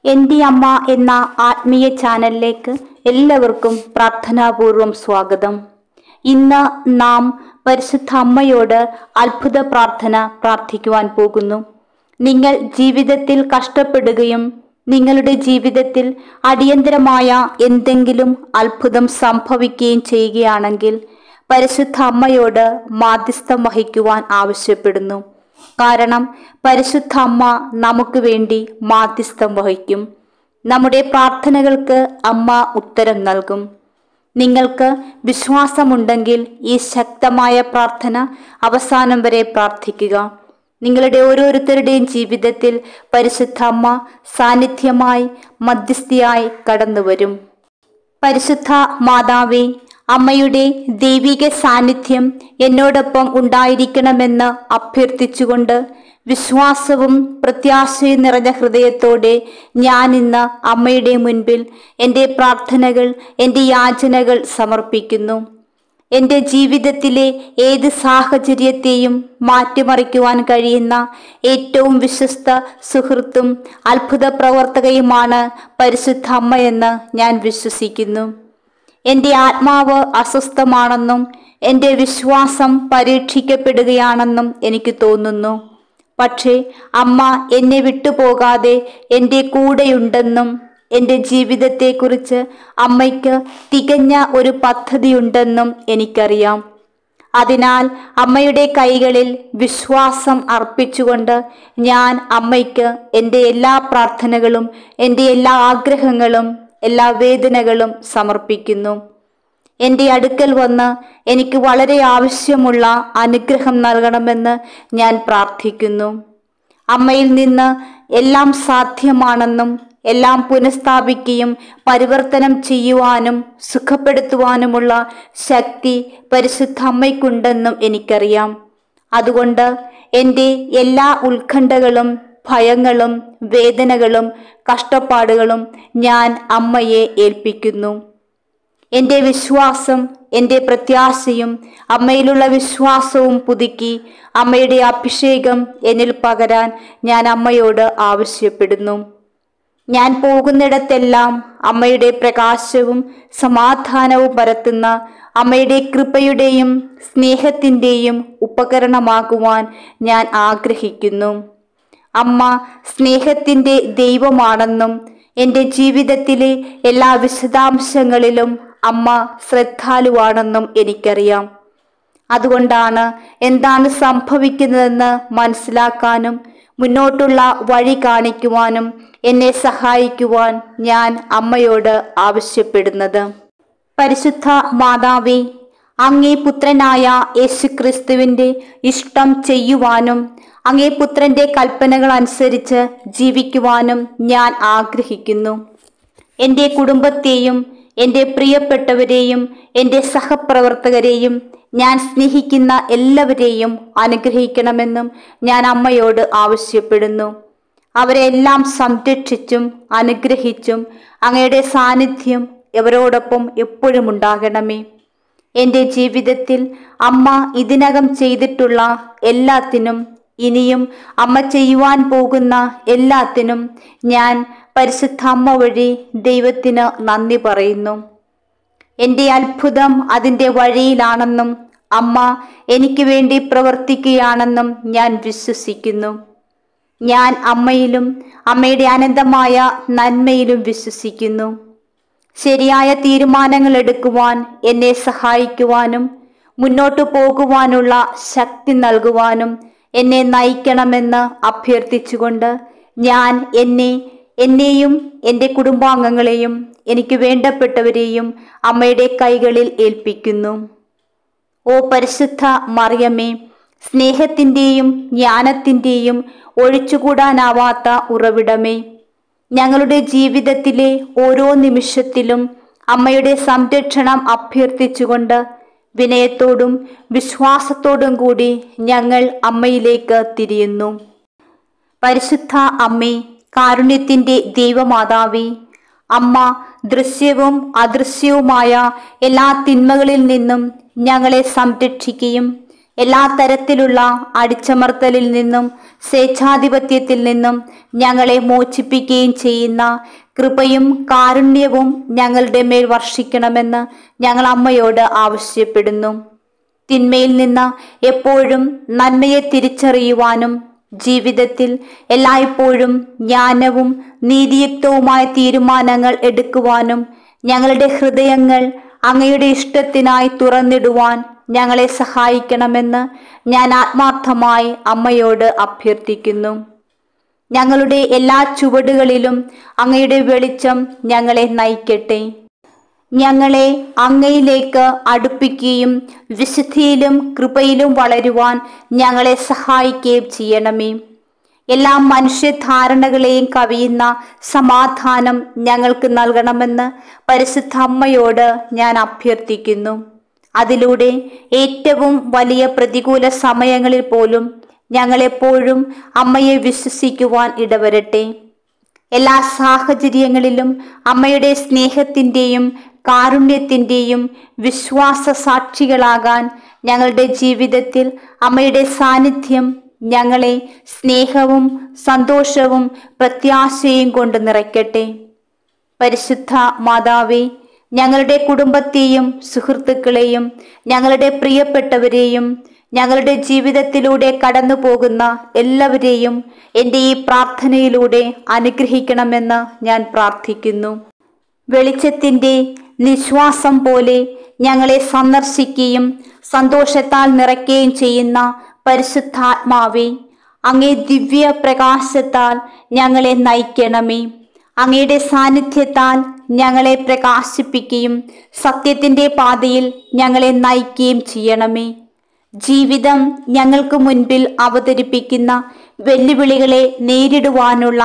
എൻ്റെ അമ്മ എന്ന ആത്മീയ ചാനലിലേക്ക് എല്ലാവർക്കും പ്രാർത്ഥനാപൂർവം സ്വാഗതം ഇന്ന് നാം പരിശുദ്ധ അമ്മയോട് അത്ഭുത പ്രാർത്ഥന പ്രാർത്ഥിക്കുവാൻ പോകുന്നു നിങ്ങൾ ജീവിതത്തിൽ കഷ്ടപ്പെടുകയും നിങ്ങളുടെ ജീവിതത്തിൽ അടിയന്തരമായ എന്തെങ്കിലും അത്ഭുതം സംഭവിക്കുകയും ചെയ്യുകയാണെങ്കിൽ പരിശുദ്ധ അമ്മയോട് മാധ്യസ്ഥം വഹിക്കുവാൻ ആവശ്യപ്പെടുന്നു കാരണം പരിശുദ്ധ അമ്മ നമുക്ക് വേണ്ടി മാധ്യസ്ഥം വഹിക്കും നമ്മുടെ പ്രാർത്ഥനകൾക്ക് അമ്മ ഉത്തരം നൽകും നിങ്ങൾക്ക് വിശ്വാസമുണ്ടെങ്കിൽ ഈ ശക്തമായ പ്രാർത്ഥന അവസാനം വരെ പ്രാർത്ഥിക്കുക നിങ്ങളുടെ ഓരോരുത്തരുടെയും ജീവിതത്തിൽ പരിശുദ്ധ അമ്മ സാന്നിധ്യമായി മധ്യസ്ഥയായി കടന്നു വരും പരിശുദ്ധ മാതാവേ അമ്മയുടെ ദൈവിക സാന്നിധ്യം എന്നോടൊപ്പം ഉണ്ടായിരിക്കണമെന്ന് അഭ്യർത്ഥിച്ചുകൊണ്ട് വിശ്വാസവും പ്രത്യാശയും നിറഞ്ഞ ഹൃദയത്തോടെ ഞാൻ ഇന്ന് അമ്മയുടെ മുൻപിൽ എൻ്റെ പ്രാർത്ഥനകൾ എൻ്റെ യാചനകൾ സമർപ്പിക്കുന്നു എൻ്റെ ജീവിതത്തിലെ ഏത് സാഹചര്യത്തെയും മാറ്റിമറിക്കുവാൻ കഴിയുന്ന ഏറ്റവും വിശ്വസ്ത സുഹൃത്തും അത്ഭുത പ്രവർത്തകയുമാണ് പരിശുദ്ധ അമ്മയെന്ന് ഞാൻ വിശ്വസിക്കുന്നു എൻ്റെ ആത്മാവ് അസ്വസ്ഥമാണെന്നും എൻ്റെ വിശ്വാസം പരീക്ഷിക്കപ്പെടുകയാണെന്നും എനിക്ക് തോന്നുന്നു പക്ഷേ അമ്മ എന്നെ വിട്ടുപോകാതെ എൻ്റെ കൂടെയുണ്ടെന്നും എൻ്റെ ജീവിതത്തെക്കുറിച്ച് അമ്മയ്ക്ക് തികഞ്ഞ ഒരു പദ്ധതിയുണ്ടെന്നും എനിക്കറിയാം അതിനാൽ അമ്മയുടെ കൈകളിൽ വിശ്വാസം അർപ്പിച്ചുകൊണ്ട് ഞാൻ അമ്മയ്ക്ക് എൻ്റെ എല്ലാ പ്രാർത്ഥനകളും എൻ്റെ എല്ലാ ആഗ്രഹങ്ങളും എല്ലാ വേദനകളും സമർപ്പിക്കുന്നു എൻ്റെ അടുക്കൽ വന്ന് എനിക്ക് വളരെ ആവശ്യമുള്ള അനുഗ്രഹം നൽകണമെന്ന് ഞാൻ പ്രാർത്ഥിക്കുന്നു അമ്മയിൽ നിന്ന് എല്ലാം സാധ്യമാണെന്നും എല്ലാം പുനഃസ്ഥാപിക്കുകയും പരിവർത്തനം ചെയ്യുവാനും സുഖപ്പെടുത്തുവാനുമുള്ള ശക്തി പരിശുദ്ധ അമ്മയ്ക്കുണ്ടെന്നും എനിക്കറിയാം അതുകൊണ്ട് എൻ്റെ എല്ലാ ഉത്കണ്ഠകളും ഭയങ്ങളും വേദനകളും കഷ്ടപ്പാടുകളും ഞാൻ അമ്മയെ ഏൽപ്പിക്കുന്നു എൻ്റെ വിശ്വാസം എൻ്റെ പ്രത്യാശയും അമ്മയിലുള്ള വിശ്വാസവും പുതുക്കി അമ്മയുടെ അഭിഷേകം എന്നിൽ പകരാൻ ഞാൻ അമ്മയോട് ആവശ്യപ്പെടുന്നു ഞാൻ പോകുന്നിടത്തെല്ലാം അമ്മയുടെ പ്രകാശവും സമാധാനവും പരത്തുന്ന അമ്മയുടെ കൃപയുടെയും സ്നേഹത്തിൻ്റെയും ഉപകരണമാകുവാൻ ഞാൻ ആഗ്രഹിക്കുന്നു അമ്മ സ്നേഹത്തിൻ്റെ ദൈവമാണെന്നും എൻ്റെ ജീവിതത്തിലെ എല്ലാ വിശദാംശങ്ങളിലും അമ്മ ശ്രദ്ധാലുവാണെന്നും എനിക്കറിയാം അതുകൊണ്ടാണ് എന്താണ് സംഭവിക്കുന്നതെന്ന് മനസ്സിലാക്കാനും മുന്നോട്ടുള്ള വഴി കാണിക്കുവാനും എന്നെ സഹായിക്കുവാൻ ഞാൻ അമ്മയോട് ആവശ്യപ്പെടുന്നത് പരിശുദ്ധ മാതാവേ അങ്ങേ പുത്രനായ യേശുക്രിസ്തുവിൻ്റെ ഇഷ്ടം ചെയ്യുവാനും അങ്ങേ പുത്രന്റെ കൽപ്പനകൾ അനുസരിച്ച് ജീവിക്കുവാനും ഞാൻ ആഗ്രഹിക്കുന്നു എൻ്റെ കുടുംബത്തെയും എൻ്റെ പ്രിയപ്പെട്ടവരെയും എൻ്റെ സഹപ്രവർത്തകരെയും ഞാൻ സ്നേഹിക്കുന്ന എല്ലാവരെയും അനുഗ്രഹിക്കണമെന്നും ഞാൻ അമ്മയോട് ആവശ്യപ്പെടുന്നു അവരെല്ലാം സംരക്ഷിച്ചും അനുഗ്രഹിച്ചും അങ്ങയുടെ സാന്നിധ്യം ഇവരോടൊപ്പം എപ്പോഴും ഉണ്ടാകണമേ എൻ്റെ ജീവിതത്തിൽ അമ്മ ഇതിനകം ചെയ്തിട്ടുള്ള എല്ലാത്തിനും ഇനിയും അമ്മ ചെയ്യുവാൻ പോകുന്ന എല്ലാത്തിനും ഞാൻ പരിശുദ്ധ അമ്മ വഴി ദൈവത്തിന് നന്ദി പറയുന്നു എൻ്റെ അത്ഭുതം അതിൻ്റെ വഴിയിലാണെന്നും അമ്മ എനിക്ക് വേണ്ടി പ്രവർത്തിക്കുകയാണെന്നും ഞാൻ വിശ്വസിക്കുന്നു ഞാൻ അമ്മയിലും അമ്മയുടെ അനന്തമായ നന്മയിലും വിശ്വസിക്കുന്നു ശരിയായ തീരുമാനങ്ങൾ എടുക്കുവാൻ എന്നെ സഹായിക്കുവാനും മുന്നോട്ടു പോകുവാനുള്ള ശക്തി നൽകുവാനും എന്നെ നയിക്കണമെന്ന് അഭ്യർത്ഥിച്ചുകൊണ്ട് ഞാൻ എന്നെ എന്നെയും എൻ്റെ കുടുംബാംഗങ്ങളെയും എനിക്ക് വേണ്ടപ്പെട്ടവരെയും അമ്മയുടെ കൈകളിൽ ഏൽപ്പിക്കുന്നു ഓ പരിശുദ്ധ മറിയമ്മേ സ്നേഹത്തിൻ്റെയും ജ്ഞാനത്തിൻ്റെയും ഒഴിച്ചുകൂടാനാവാത്ത ഉറവിടമേ ഞങ്ങളുടെ ജീവിതത്തിലെ ഓരോ നിമിഷത്തിലും അമ്മയുടെ സംരക്ഷണം അഭ്യർത്ഥിച്ചുകൊണ്ട് വിനയത്തോടും വിശ്വാസത്തോടും കൂടി ഞങ്ങൾ അമ്മയിലേക്ക് തിരിയുന്നു പരിശുദ്ധ അമ്മേ കാരുണ്യത്തിൻ്റെ ദൈവമാതാവേ അമ്മ ദൃശ്യവും അദൃശ്യവുമായ എല്ലാ തിന്മകളിൽ നിന്നും ഞങ്ങളെ സംരക്ഷിക്കുകയും എല്ലാ തരത്തിലുള്ള അടിച്ചമർത്തലിൽ നിന്നും സ്വേച്ഛാധിപത്യത്തിൽ നിന്നും ഞങ്ങളെ മോചിപ്പിക്കുകയും ചെയ്യുന്ന കൃപയും കാരുണ്യവും ഞങ്ങളുടെ മേൽ വർഷിക്കണമെന്ന് ഞങ്ങൾ അമ്മയോട് ആവശ്യപ്പെടുന്നു തിന്മയിൽ നിന്ന് എപ്പോഴും നന്മയെ തിരിച്ചറിയുവാനും ജീവിതത്തിൽ എല്ലായ്പ്പോഴും ജ്ഞാനവും നീതിയുക്തവുമായ തീരുമാനങ്ങൾ എടുക്കുവാനും ഞങ്ങളുടെ ഹൃദയങ്ങൾ അങ്ങയുടെ ഇഷ്ടത്തിനായി തുറന്നിടുവാൻ ഞങ്ങളെ സഹായിക്കണമെന്ന് ഞാൻ ആത്മാർത്ഥമായി അമ്മയോട് അഭ്യർത്ഥിക്കുന്നു ഞങ്ങളുടെ എല്ലാ ചുവടുകളിലും അങ്ങയുടെ വെളിച്ചം ഞങ്ങളെ നയിക്കട്ടെ ഞങ്ങളെ അങ്ങയിലേക്ക് അടുപ്പിക്കുകയും വിശുദ്ധിയിലും കൃപയിലും വളരുവാൻ ഞങ്ങളെ സഹായിക്കുകയും ചെയ്യണമേ എല്ലാ മനുഷ്യധാരണകളെയും കവിയുന്ന സമാധാനം ഞങ്ങൾക്ക് നൽകണമെന്ന് പരിശുദ്ധ അമ്മയോട് ഞാൻ അഭ്യർത്ഥിക്കുന്നു അതിലൂടെ ഏറ്റവും വലിയ പ്രതികൂല സമയങ്ങളിൽ പോലും ഞങ്ങളെപ്പോഴും അമ്മയെ വിശ്വസിക്കുവാൻ ഇടവരട്ടെ എല്ലാ സാഹചര്യങ്ങളിലും അമ്മയുടെ സ്നേഹത്തിൻ്റെയും കാരുണ്യത്തിൻ്റെയും വിശ്വാസ സാക്ഷികളാകാൻ ഞങ്ങളുടെ ജീവിതത്തിൽ അമ്മയുടെ സാന്നിധ്യം ഞങ്ങളെ സ്നേഹവും സന്തോഷവും പ്രത്യാശയും കൊണ്ട് നിറയ്ക്കട്ടെ പരിശുദ്ധ മാതാവേ ഞങ്ങളുടെ കുടുംബത്തെയും സുഹൃത്തുക്കളെയും ഞങ്ങളുടെ പ്രിയപ്പെട്ടവരെയും ഞങ്ങളുടെ ജീവിതത്തിലൂടെ കടന്നു പോകുന്ന എല്ലാവരെയും എൻ്റെ ഈ പ്രാർത്ഥനയിലൂടെ അനുഗ്രഹിക്കണമെന്ന് ഞാൻ പ്രാർത്ഥിക്കുന്നു വെളിച്ചത്തിൻ്റെ നിശ്വാസം പോലെ ഞങ്ങളെ സന്ദർശിക്കുകയും സന്തോഷത്താൽ നിറയ്ക്കുകയും ചെയ്യുന്ന പരിശുദ്ധാത്മാവേ അങ്ങേ ദിവ്യ പ്രകാശത്താൽ ഞങ്ങളെ നയിക്കണമേ അങ്ങയുടെ സാന്നിധ്യത്താൽ ഞങ്ങളെ പ്രകാശിപ്പിക്കുകയും സത്യത്തിൻ്റെ പാതയിൽ ഞങ്ങളെ നയിക്കുകയും ചെയ്യണമേ ജീവിതം ഞങ്ങൾക്ക് മുൻപിൽ അവതരിപ്പിക്കുന്ന വെല്ലുവിളികളെ നേരിടുവാനുള്ള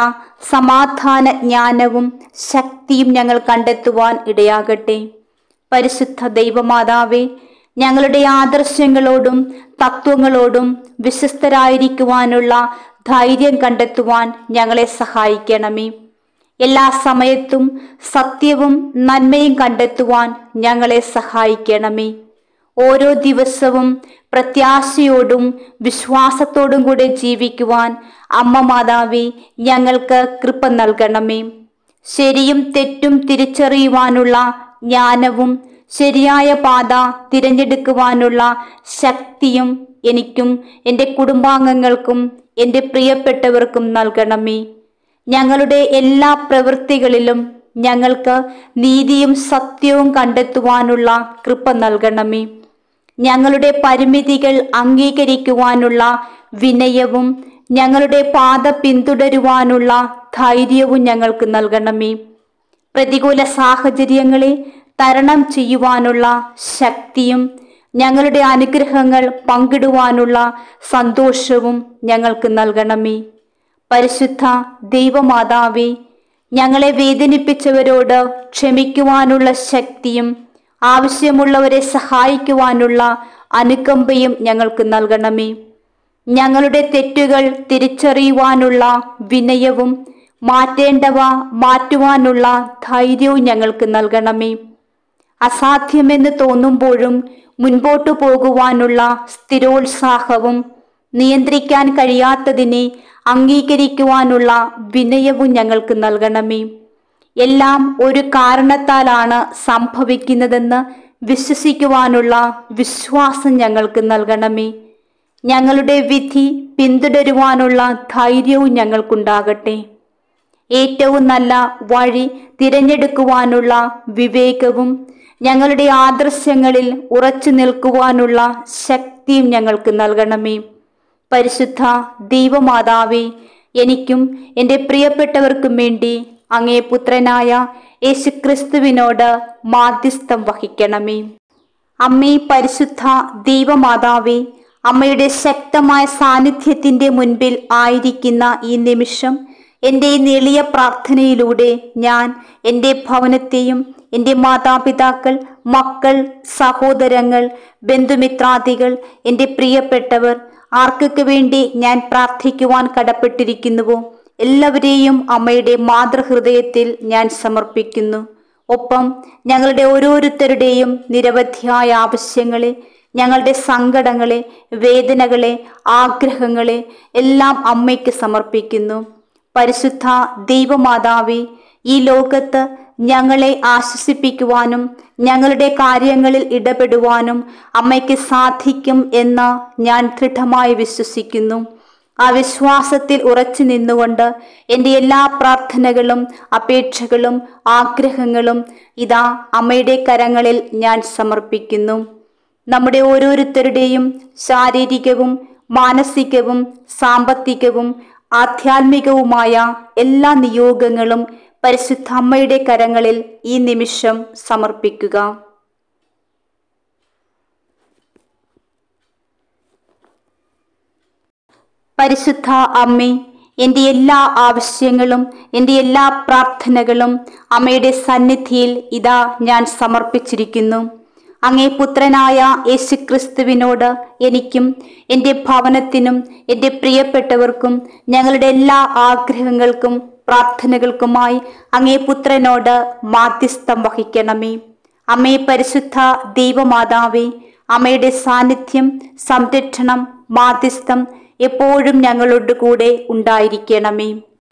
സമാധാന ജ്ഞാനവും ശക്തിയും ഞങ്ങൾ കണ്ടെത്തുവാൻ ഇടയാകട്ടെ പരിശുദ്ധ ദൈവമാതാവേ ഞങ്ങളുടെ ആദർശങ്ങളോടും തത്വങ്ങളോടും വിശ്വസ്തരായിരിക്കുവാനുള്ള ധൈര്യം കണ്ടെത്തുവാൻ ഞങ്ങളെ സഹായിക്കണമേ എല്ലാ സമയത്തും സത്യവും നന്മയും കണ്ടെത്തുവാൻ ഞങ്ങളെ സഹായിക്കണമേ ഓരോ ദിവസവും പ്രത്യാശയോടും വിശ്വാസത്തോടും കൂടെ ജീവിക്കുവാൻ അമ്മ മാതാവേ ഞങ്ങൾക്ക് കൃപ നൽകണമേ ശരിയും തെറ്റും തിരിച്ചറിയുവാനുള്ള ജ്ഞാനവും ശരിയായ പാത തിരഞ്ഞെടുക്കുവാനുള്ള ശക്തിയും എനിക്കും എൻ്റെ കുടുംബാംഗങ്ങൾക്കും എൻ്റെ പ്രിയപ്പെട്ടവർക്കും നൽകണമേ ഞങ്ങളുടെ എല്ലാ പ്രവൃത്തികളിലും ഞങ്ങൾക്ക് നീതിയും സത്യവും കണ്ടെത്തുവാനുള്ള കൃപ നൽകണമേ ഞങ്ങളുടെ പരിമിതികൾ അംഗീകരിക്കുവാനുള്ള വിനയവും ഞങ്ങളുടെ പാത പിന്തുടരുവാനുള്ള ധൈര്യവും ഞങ്ങൾക്ക് നൽകണമേ പ്രതികൂല സാഹചര്യങ്ങളെ തരണം ചെയ്യുവാനുള്ള ശക്തിയും ഞങ്ങളുടെ അനുഗ്രഹങ്ങൾ പങ്കിടുവാനുള്ള സന്തോഷവും ഞങ്ങൾക്ക് നൽകണമേ പരിശുദ്ധ ദൈവമാതാവേ ഞങ്ങളെ വേദനിപ്പിച്ചവരോട് ക്ഷമിക്കുവാനുള്ള ശക്തിയും ആവശ്യമുള്ളവരെ സഹായിക്കുവാനുള്ള അനുകമ്പയും ഞങ്ങൾക്ക് നൽകണമേ ഞങ്ങളുടെ തെറ്റുകൾ തിരിച്ചറിയുവാനുള്ള വിനയവും മാറ്റേണ്ടവ മാറ്റുവാനുള്ള ധൈര്യവും ഞങ്ങൾക്ക് നൽകണമേ അസാധ്യമെന്ന് തോന്നുമ്പോഴും മുൻപോട്ടു പോകുവാനുള്ള സ്ഥിരോത്സാഹവും നിയന്ത്രിക്കാൻ കഴിയാത്തതിനെ അംഗീകരിക്കുവാനുള്ള വിനയവും ഞങ്ങൾക്ക് നൽകണമേ എല്ലാം ഒരു കാരണത്താലാണ് സംഭവിക്കുന്നതെന്ന് വിശ്വസിക്കുവാനുള്ള വിശ്വാസം ഞങ്ങൾക്ക് നൽകണമേ ഞങ്ങളുടെ വിധി പിന്തുടരുവാനുള്ള ധൈര്യവും ഞങ്ങൾക്കുണ്ടാകട്ടെ ഏറ്റവും നല്ല വഴി തിരഞ്ഞെടുക്കുവാനുള്ള വിവേകവും ഞങ്ങളുടെ ആദർശങ്ങളിൽ ഉറച്ചു നിൽക്കുവാനുള്ള ശക്തിയും ഞങ്ങൾക്ക് നൽകണമേ പരിശുദ്ധ ദൈവമാതാവേ എനിക്കും എൻ്റെ പ്രിയപ്പെട്ടവർക്കും വേണ്ടി അങ്ങേ പുത്രനായ യേശുക്രിസ്തുവിനോട് മാധ്യസ്ഥം വഹിക്കണമേ അമ്മേ പരിശുദ്ധ ദൈവമാതാവേ അമ്മയുടെ ശക്തമായ സാന്നിധ്യത്തിൻ്റെ മുൻപിൽ ആയിരിക്കുന്ന ഈ നിമിഷം എൻ്റെ ഈ എളിയ പ്രാർത്ഥനയിലൂടെ ഞാൻ എൻ്റെ ഭവനത്തെയും എൻ്റെ മാതാപിതാക്കൾ മക്കൾ സഹോദരങ്ങൾ ബന്ധുമിത്രാദികൾ എൻ്റെ പ്രിയപ്പെട്ടവർ ആർക്കൊക്കെ വേണ്ടി ഞാൻ പ്രാർത്ഥിക്കുവാൻ കടപ്പെട്ടിരിക്കുന്നുവോ എല്ലാവരെയും അമ്മയുടെ മാതൃഹൃദയത്തിൽ ഞാൻ സമർപ്പിക്കുന്നു ഒപ്പം ഞങ്ങളുടെ ഓരോരുത്തരുടെയും നിരവധിയായ ആവശ്യങ്ങളെ ഞങ്ങളുടെ സങ്കടങ്ങളെ വേദനകളെ ആഗ്രഹങ്ങളെ എല്ലാം അമ്മയ്ക്ക് സമർപ്പിക്കുന്നു പരിശുദ്ധ ദൈവമാതാവേ ഈ ലോകത്ത് ഞങ്ങളെ ആശ്വസിപ്പിക്കുവാനും ഞങ്ങളുടെ കാര്യങ്ങളിൽ ഇടപെടുവാനും അമ്മയ്ക്ക് സാധിക്കും എന്ന് ഞാൻ ദൃഢമായി വിശ്വസിക്കുന്നു ആ വിശ്വാസത്തിൽ ഉറച്ചു നിന്നുകൊണ്ട് എൻ്റെ എല്ലാ പ്രാർത്ഥനകളും അപേക്ഷകളും ആഗ്രഹങ്ങളും ഇതാ അമ്മയുടെ കരങ്ങളിൽ ഞാൻ സമർപ്പിക്കുന്നു നമ്മുടെ ഓരോരുത്തരുടെയും ശാരീരികവും മാനസികവും സാമ്പത്തികവും ആധ്യാത്മികവുമായ എല്ലാ നിയോഗങ്ങളും പരിശുദ്ധ അമ്മയുടെ കരങ്ങളിൽ ഈ നിമിഷം സമർപ്പിക്കുക പരിശുദ്ധ അമ്മേ എൻ്റെ എല്ലാ ആവശ്യങ്ങളും എൻ്റെ എല്ലാ പ്രാർത്ഥനകളും അമ്മയുടെ സന്നിധിയിൽ ഇതാ ഞാൻ സമർപ്പിച്ചിരിക്കുന്നു അങ്ങേ പുത്രനായ യേശുക്രിസ്തുവിനോട് എനിക്കും എൻ്റെ ഭവനത്തിനും എൻ്റെ പ്രിയപ്പെട്ടവർക്കും ഞങ്ങളുടെ എല്ലാ ആഗ്രഹങ്ങൾക്കും പ്രാർത്ഥനകൾക്കുമായി അങ്ങേ പുത്രനോട് മാധ്യസ്ഥം വഹിക്കണമേ അമ്മേ പരിശുദ്ധ ദൈവമാതാവേ അമ്മയുടെ സാന്നിധ്യം സംരക്ഷണം മാധ്യസ്ഥം എപ്പോഴും ഞങ്ങളോട് കൂടെ ഉണ്ടായിരിക്കണമേ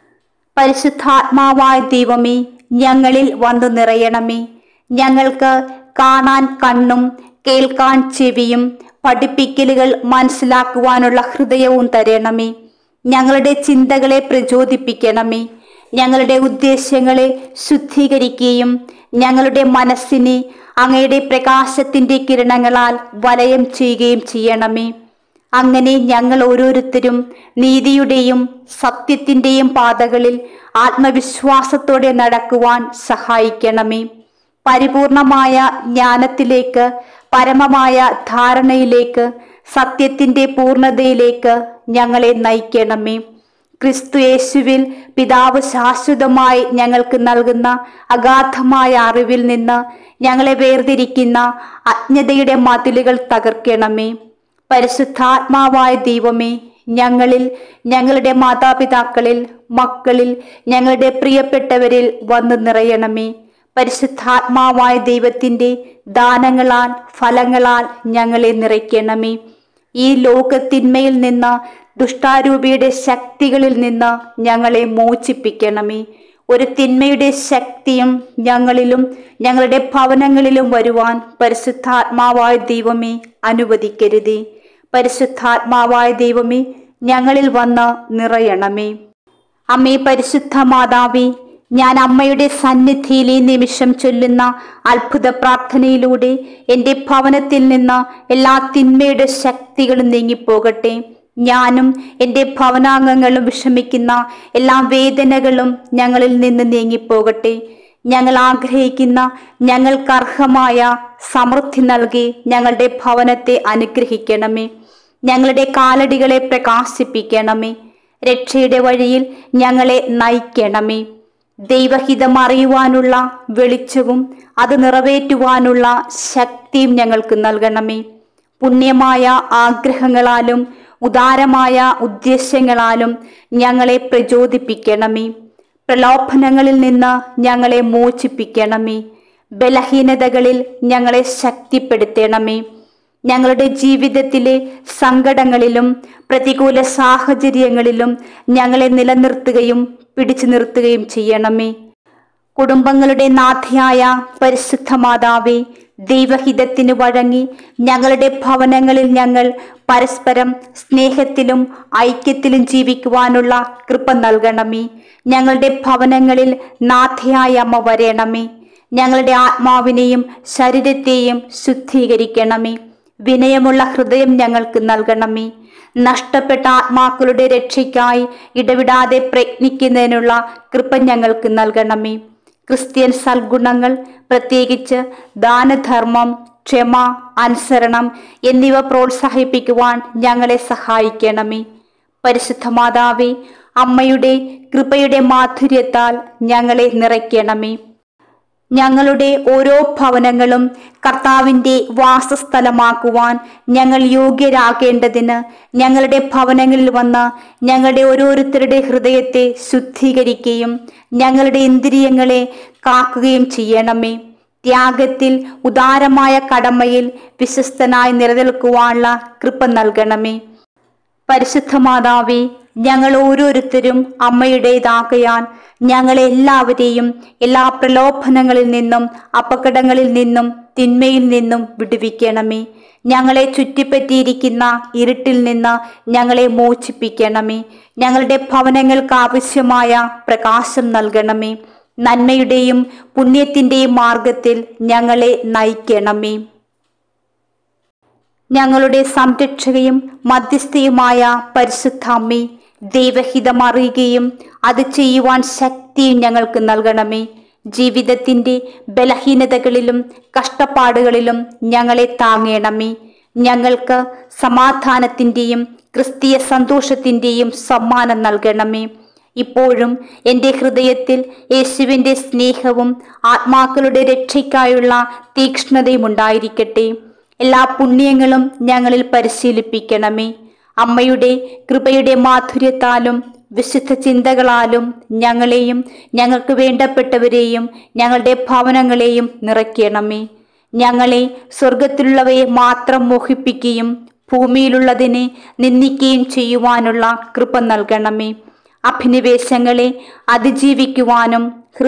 പരിശുദ്ധാത്മാവായ ദൈവമേ ഞങ്ങളിൽ വന്നു നിറയണമേ ഞങ്ങൾക്ക് കാണാൻ കണ്ണും കേൾക്കാൻ ചെവിയും പഠിപ്പിക്കലുകൾ മനസ്സിലാക്കുവാനുള്ള ഹൃദയവും തരണമേ ഞങ്ങളുടെ ചിന്തകളെ പ്രചോദിപ്പിക്കണമേ ഞങ്ങളുടെ ഉദ്ദേശ്യങ്ങളെ ശുദ്ധീകരിക്കുകയും ഞങ്ങളുടെ മനസ്സിനെ അങ്ങയുടെ പ്രകാശത്തിന്റെ കിരണങ്ങളാൽ വലയം ചെയ്യുകയും ചെയ്യണമേ അങ്ങനെ ഞങ്ങൾ ഓരോരുത്തരും നീതിയുടെയും സത്യത്തിന്റെയും പാതകളിൽ ആത്മവിശ്വാസത്തോടെ നടക്കുവാൻ സഹായിക്കണമേ പരിപൂർണമായ ജ്ഞാനത്തിലേക്ക് പരമമായ ധാരണയിലേക്ക് സത്യത്തിന്റെ പൂർണ്ണതയിലേക്ക് ഞങ്ങളെ നയിക്കണമേ ക്രിസ്തു യേശുവിൽ പിതാവ് ശാശ്വതമായി ഞങ്ങൾക്ക് നൽകുന്ന അഗാധമായ അറിവിൽ നിന്ന് ഞങ്ങളെ വേർതിരിക്കുന്ന അജ്ഞതയുടെ മതിലുകൾ തകർക്കണമേ പരിശുദ്ധാത്മാവായ ദൈവമേ ഞങ്ങളിൽ ഞങ്ങളുടെ മാതാപിതാക്കളിൽ മക്കളിൽ ഞങ്ങളുടെ പ്രിയപ്പെട്ടവരിൽ വന്നു നിറയണമേ പരിശുദ്ധാത്മാവായ ദൈവത്തിൻ്റെ ദാനങ്ങളാൽ ഫലങ്ങളാൽ ഞങ്ങളെ നിറയ്ക്കണമേ ഈ ലോകത്തിന്മയിൽ നിന്ന് ദുഷ്ടാരൂപിയുടെ ശക്തികളിൽ നിന്ന് ഞങ്ങളെ മോചിപ്പിക്കണമേ ഒരു തിന്മയുടെ ശക്തിയും ഞങ്ങളിലും ഞങ്ങളുടെ ഭവനങ്ങളിലും വരുവാൻ പരിശുദ്ധാത്മാവായ ദൈവമേ അനുവദിക്കരുതേ പരിശുദ്ധാത്മാവായ ദൈവമേ ഞങ്ങളിൽ വന്ന് നിറയണമേ അമ്മേ പരിശുദ്ധ മാതാവേ ഞാൻ അമ്മയുടെ സന്നിധിയിൽ ഈ നിമിഷം ചൊല്ലുന്ന അത്ഭുത പ്രാർത്ഥനയിലൂടെ എൻ്റെ ഭവനത്തിൽ നിന്ന് എല്ലാ തിന്മയുടെ ശക്തികളും നീങ്ങിപ്പോകട്ടെ ഞാനും എൻ്റെ ഭവനാംഗങ്ങളും വിഷമിക്കുന്ന എല്ലാ വേദനകളും ഞങ്ങളിൽ നിന്ന് നീങ്ങിപ്പോകട്ടെ ഞങ്ങൾ ആഗ്രഹിക്കുന്ന ഞങ്ങൾക്ക് അർഹമായ സമൃദ്ധി നൽകി ഞങ്ങളുടെ ഭവനത്തെ അനുഗ്രഹിക്കണമേ ഞങ്ങളുടെ കാലടികളെ പ്രകാശിപ്പിക്കണമേ രക്ഷയുടെ വഴിയിൽ ഞങ്ങളെ നയിക്കണമേ ദൈവഹിതം അറിയുവാനുള്ള വെളിച്ചവും അത് നിറവേറ്റുവാനുള്ള ശക്തിയും ഞങ്ങൾക്ക് നൽകണമേ പുണ്യമായ ആഗ്രഹങ്ങളാലും ഉദാരമായ ഉദ്ദേശ്യങ്ങളാലും ഞങ്ങളെ പ്രചോദിപ്പിക്കണമേ പ്രലോഭനങ്ങളിൽ നിന്ന് ഞങ്ങളെ മോചിപ്പിക്കണമേ ബലഹീനതകളിൽ ഞങ്ങളെ ശക്തിപ്പെടുത്തണമേ ഞങ്ങളുടെ ജീവിതത്തിലെ സങ്കടങ്ങളിലും പ്രതികൂല സാഹചര്യങ്ങളിലും ഞങ്ങളെ നിലനിർത്തുകയും പിടിച്ചു നിർത്തുകയും ചെയ്യണമേ കുടുംബങ്ങളുടെ നാഥയായ പരിശുദ്ധ മാതാവേ ദൈവഹിതത്തിന് വഴങ്ങി ഞങ്ങളുടെ ഭവനങ്ങളിൽ ഞങ്ങൾ പരസ്പരം സ്നേഹത്തിലും ഐക്യത്തിലും ജീവിക്കുവാനുള്ള കൃപ നൽകണമേ ഞങ്ങളുടെ ഭവനങ്ങളിൽ നാഥയായ അമ്മ വരയണമേ ഞങ്ങളുടെ ആത്മാവിനെയും ശരീരത്തെയും ശുദ്ധീകരിക്കണമേ വിനയമുള്ള ഹൃദയം ഞങ്ങൾക്ക് നൽകണമേ നഷ്ടപ്പെട്ട ആത്മാക്കളുടെ രക്ഷയ്ക്കായി ഇടവിടാതെ പ്രയത്നിക്കുന്നതിനുള്ള കൃപ ഞങ്ങൾക്ക് നൽകണമേ ക്രിസ്ത്യൻ സൽഗുണങ്ങൾ പ്രത്യേകിച്ച് ദാനധർമ്മം ക്ഷമ അനുസരണം എന്നിവ പ്രോത്സാഹിപ്പിക്കുവാൻ ഞങ്ങളെ സഹായിക്കണമേ പരിശുദ്ധ മാതാവേ അമ്മയുടെ കൃപയുടെ മാധുര്യത്താൽ ഞങ്ങളെ നിറയ്ക്കണമേ ഞങ്ങളുടെ ഓരോ ഭവനങ്ങളും കർത്താവിൻ്റെ വാസസ്ഥലമാക്കുവാൻ ഞങ്ങൾ യോഗ്യരാകേണ്ടതിന് ഞങ്ങളുടെ ഭവനങ്ങളിൽ വന്ന് ഞങ്ങളുടെ ഓരോരുത്തരുടെ ഹൃദയത്തെ ശുദ്ധീകരിക്കുകയും ഞങ്ങളുടെ ഇന്ദ്രിയങ്ങളെ കാക്കുകയും ചെയ്യണമേ ത്യാഗത്തിൽ ഉദാരമായ കടമയിൽ വിശ്വസ്തനായി നിലനിൽക്കുവാനുള്ള കൃപ നൽകണമേ പരിശുദ്ധ മാതാവേ ഞങ്ങൾ ഓരോരുത്തരും അമ്മയുടേതാകയാൽ ഞങ്ങളെ എല്ലാവരെയും എല്ലാ പ്രലോഭനങ്ങളിൽ നിന്നും അപകടങ്ങളിൽ നിന്നും തിന്മയിൽ നിന്നും വിടുവിക്കണമേ ഞങ്ങളെ ചുറ്റിപ്പറ്റിയിരിക്കുന്ന ഇരുട്ടിൽ നിന്ന് ഞങ്ങളെ മോചിപ്പിക്കണമേ ഞങ്ങളുടെ ഭവനങ്ങൾക്ക് ആവശ്യമായ പ്രകാശം നൽകണമേ നന്മയുടെയും പുണ്യത്തിന്റെയും മാർഗത്തിൽ ഞങ്ങളെ നയിക്കണമേ ഞങ്ങളുടെ സംരക്ഷകയും മധ്യസ്ഥയുമായ പരിശുദ്ധ അമ്മേ ദൈവഹിതം അറിയുകയും അത് ചെയ്യുവാൻ ശക്തിയും ഞങ്ങൾക്ക് നൽകണമേ ജീവിതത്തിന്റെ ബലഹീനതകളിലും കഷ്ടപ്പാടുകളിലും ഞങ്ങളെ താങ്ങണമേ ഞങ്ങൾക്ക് സമാധാനത്തിന്റെയും ക്രിസ്തീയ സന്തോഷത്തിന്റെയും സമ്മാനം നൽകണമേ ഇപ്പോഴും എൻ്റെ ഹൃദയത്തിൽ യേശുവിൻ്റെ സ്നേഹവും ആത്മാക്കളുടെ രക്ഷയ്ക്കായുള്ള തീക്ഷ്ണതയും ഉണ്ടായിരിക്കട്ടെ എല്ലാ പുണ്യങ്ങളും ഞങ്ങളിൽ പരിശീലിപ്പിക്കണമേ അമ്മയുടെ കൃപയുടെ മാധുര്യത്താലും വിശുദ്ധ ചിന്തകളാലും ഞങ്ങളെയും ഞങ്ങൾക്ക് വേണ്ടപ്പെട്ടവരെയും ഞങ്ങളുടെ ഭവനങ്ങളെയും നിറയ്ക്കണമേ ഞങ്ങളെ സ്വർഗത്തിലുള്ളവയെ മാത്രം മോഹിപ്പിക്കുകയും ഭൂമിയിലുള്ളതിനെ നിന്ദിക്കുകയും ചെയ്യുവാനുള്ള കൃപ നൽകണമേ അഭിനിവേശങ്ങളെ അതിജീവിക്കുവാനും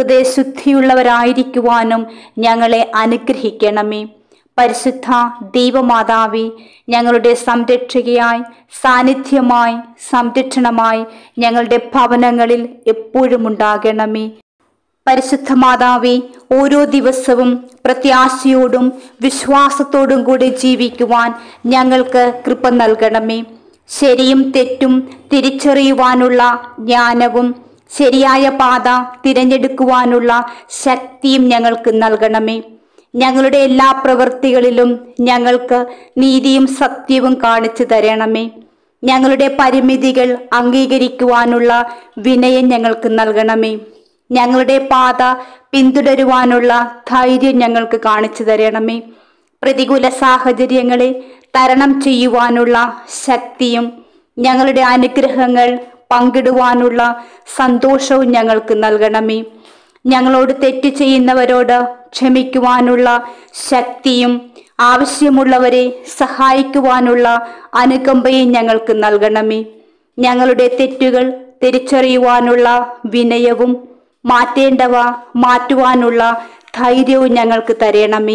ഹൃദയശുദ്ധിയുള്ളവരായിരിക്കുവാനും ഞങ്ങളെ അനുഗ്രഹിക്കണമേ പരിശുദ്ധ ദൈവമാതാവേ ഞങ്ങളുടെ സംരക്ഷകയായി സാന്നിധ്യമായി സംരക്ഷണമായി ഞങ്ങളുടെ ഭവനങ്ങളിൽ എപ്പോഴും ഉണ്ടാകണമേ പരിശുദ്ധ മാതാവേ ഓരോ ദിവസവും പ്രത്യാശയോടും വിശ്വാസത്തോടും കൂടി ജീവിക്കുവാൻ ഞങ്ങൾക്ക് കൃപ നൽകണമേ ശരിയും തെറ്റും തിരിച്ചറിയുവാനുള്ള ജ്ഞാനവും ശരിയായ പാത തിരഞ്ഞെടുക്കുവാനുള്ള ശക്തിയും ഞങ്ങൾക്ക് നൽകണമേ ഞങ്ങളുടെ എല്ലാ പ്രവൃത്തികളിലും ഞങ്ങൾക്ക് നീതിയും സത്യവും കാണിച്ചു തരണമേ ഞങ്ങളുടെ പരിമിതികൾ അംഗീകരിക്കുവാനുള്ള വിനയം ഞങ്ങൾക്ക് നൽകണമേ ഞങ്ങളുടെ പാത പിന്തുടരുവാനുള്ള ധൈര്യം ഞങ്ങൾക്ക് കാണിച്ചു തരണമേ പ്രതികൂല സാഹചര്യങ്ങളെ തരണം ചെയ്യുവാനുള്ള ശക്തിയും ഞങ്ങളുടെ അനുഗ്രഹങ്ങൾ പങ്കിടുവാനുള്ള സന്തോഷവും ഞങ്ങൾക്ക് നൽകണമേ ഞങ്ങളോട് തെറ്റ് ചെയ്യുന്നവരോട് ക്ഷമിക്കുവാനുള്ള ശക്തിയും ആവശ്യമുള്ളവരെ സഹായിക്കുവാനുള്ള അനുകമ്പയും ഞങ്ങൾക്ക് നൽകണമേ ഞങ്ങളുടെ തെറ്റുകൾ തിരിച്ചറിയുവാനുള്ള വിനയവും മാറ്റേണ്ടവ മാറ്റുവാനുള്ള ധൈര്യവും ഞങ്ങൾക്ക് തരണമേ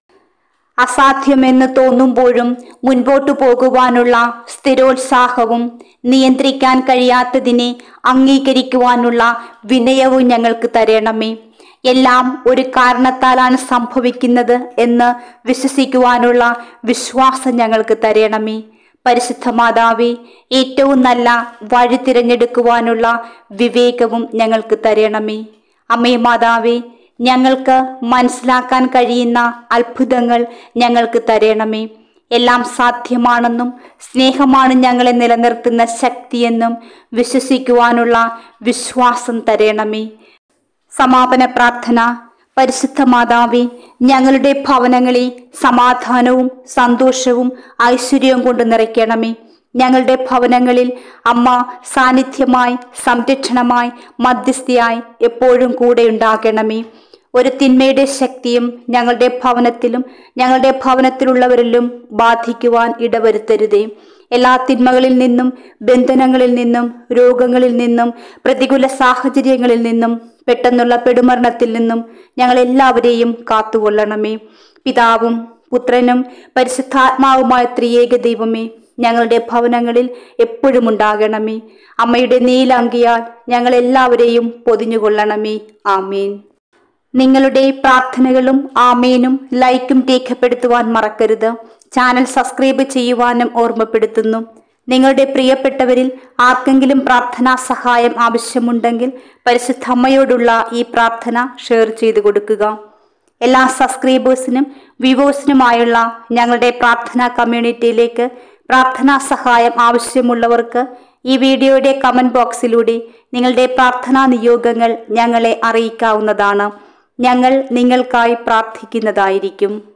അസാധ്യമെന്ന് തോന്നുമ്പോഴും മുൻപോട്ടു പോകുവാനുള്ള സ്ഥിരോത്സാഹവും നിയന്ത്രിക്കാൻ കഴിയാത്തതിനെ അംഗീകരിക്കുവാനുള്ള വിനയവും ഞങ്ങൾക്ക് തരണമേ എല്ലാം ഒരു കാരണത്താലാണ് സംഭവിക്കുന്നത് എന്ന് വിശ്വസിക്കുവാനുള്ള വിശ്വാസം ഞങ്ങൾക്ക് തരണമേ പരിശുദ്ധ മാതാവേ ഏറ്റവും നല്ല വഴി തിരഞ്ഞെടുക്കുവാനുള്ള വിവേകവും ഞങ്ങൾക്ക് തരണമേ അമ്മേ മാതാവേ ഞങ്ങൾക്ക് മനസ്സിലാക്കാൻ കഴിയുന്ന അത്ഭുതങ്ങൾ ഞങ്ങൾക്ക് തരണമേ എല്ലാം സാധ്യമാണെന്നും സ്നേഹമാണ് ഞങ്ങളെ നിലനിർത്തുന്ന ശക്തിയെന്നും വിശ്വസിക്കുവാനുള്ള വിശ്വാസം തരണമേ സമാപന പ്രാർത്ഥന പരിശുദ്ധ മാതാവേ ഞങ്ങളുടെ ഭവനങ്ങളെ സമാധാനവും സന്തോഷവും ഐശ്വര്യവും കൊണ്ട് നിറയ്ക്കണമേ ഞങ്ങളുടെ ഭവനങ്ങളിൽ അമ്മ സാന്നിധ്യമായി സംരക്ഷണമായി മധ്യസ്ഥയായി എപ്പോഴും കൂടെ ഉണ്ടാകണമേ ഒരു തിന്മയുടെ ശക്തിയും ഞങ്ങളുടെ ഭവനത്തിലും ഞങ്ങളുടെ ഭവനത്തിലുള്ളവരിലും ബാധിക്കുവാൻ ഇടവരുത്തരുതേ എല്ലാ തിന്മകളിൽ നിന്നും ബന്ധനങ്ങളിൽ നിന്നും രോഗങ്ങളിൽ നിന്നും പ്രതികൂല സാഹചര്യങ്ങളിൽ നിന്നും പെട്ടെന്നുള്ള പെടുമരണത്തിൽ നിന്നും ഞങ്ങളെല്ലാവരെയും കാത്തുകൊള്ളണമേ പിതാവും പുത്രനും പരിശുദ്ധാത്മാവുമായ ത്രിയേക ദൈവമേ ഞങ്ങളുടെ ഭവനങ്ങളിൽ എപ്പോഴും ഉണ്ടാകണമേ അമ്മയുടെ നീലങ്കിയാൽ ഞങ്ങളെല്ലാവരെയും പൊതിഞ്ഞുകൊള്ളണമേ ആമേൻ നിങ്ങളുടെ പ്രാർത്ഥനകളും ആമേനും ലൈക്കും രേഖപ്പെടുത്തുവാൻ മറക്കരുത് ചാനൽ സബ്സ്ക്രൈബ് ചെയ്യുവാനും ഓർമ്മപ്പെടുത്തുന്നു നിങ്ങളുടെ പ്രിയപ്പെട്ടവരിൽ ആർക്കെങ്കിലും പ്രാർത്ഥനാ സഹായം ആവശ്യമുണ്ടെങ്കിൽ പരിശുദ്ധ അമ്മയോടുള്ള ഈ പ്രാർത്ഥന ഷെയർ ചെയ്തു കൊടുക്കുക എല്ലാ സബ്സ്ക്രൈബേഴ്സിനും വ്യൂവേഴ്സിനുമായുള്ള ഞങ്ങളുടെ പ്രാർത്ഥനാ കമ്മ്യൂണിറ്റിയിലേക്ക് പ്രാർത്ഥനാ സഹായം ആവശ്യമുള്ളവർക്ക് ഈ വീഡിയോയുടെ കമന്റ് ബോക്സിലൂടെ നിങ്ങളുടെ പ്രാർത്ഥനാ നിയോഗങ്ങൾ ഞങ്ങളെ അറിയിക്കാവുന്നതാണ് ഞങ്ങൾ നിങ്ങൾക്കായി പ്രാർത്ഥിക്കുന്നതായിരിക്കും